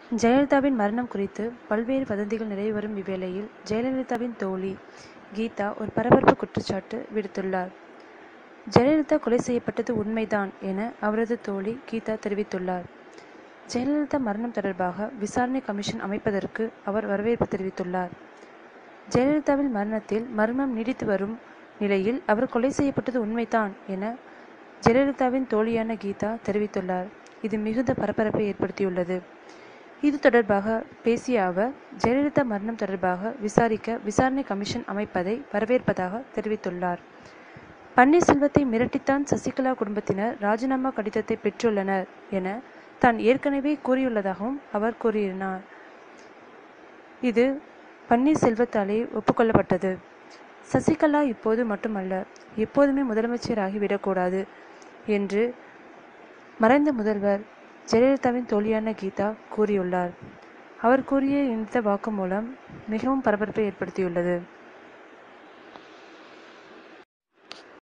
ஜெயலலிதாவின் மரணம் குறித்து பல்வேறு வதந்திகள் நிலவி வரும் இவ்வேளையில் ஜெயலலிதாவின் தோழி கீதா ஒரு பரபரப்பு குற்றச்சாட்டு விடுத்துள்ளார். ஜெயலலிதா கொலை செய்யப்பட்டது உண்மைதான் என அவரது தோழி கீதா தெரிவித்துள்ளார். ஜெயலலிதா மரணம் தொடர்பாக விசாரணை கமிஷன் அமைப்பதற்கு அவர் வரவேற்பு தெரிவித்துள்ளார். ஜெயலலிதாவின் மரணத்தில் மர்மம் நீடித்து வரும் நிலையில் அவர் கொலை செய்யப்பட்டது உண்மைதான் என ஜெயலலிதாவின் தோழியான கீதா தெரிவித்துள்ளார். இது மிகுந்த பரபரப்பை ஏற்படுத்தியுள்ளது. இது தொடர்பாக பேசிய அவர் ஜெயலலிதா மரணம் தொடர்பாக விசாரிக்க விசாரணை கமிஷன் அமைப்பதை வரவேற்பதாக தெரிவித்துள்ளார். பன்னீர்செல்வத்தை மிரட்டித்தான் சசிகலா குடும்பத்தினர் ராஜினாமா கடிதத்தை பெற்றுள்ளனர் என தான் ஏற்கனவே கூறியுள்ளதாகவும் அவர் கூறினார். இது பன்னீர்செல்வத்தாலே ஒப்புக்கொள்ளப்பட்டது. சசிகலா இப்போது மட்டுமல்ல எப்போதுமே முதலமைச்சராகி விடக்கூடாது என்று மறைந்த முதல்வர் ஜெயலலிதாவின் தோழியான கீதா கூறியுள்ளார். அவர் கூறிய இந்த வாக்குமூலம் மிகவும் பரபரப்பை ஏற்படுத்தியுள்ளது.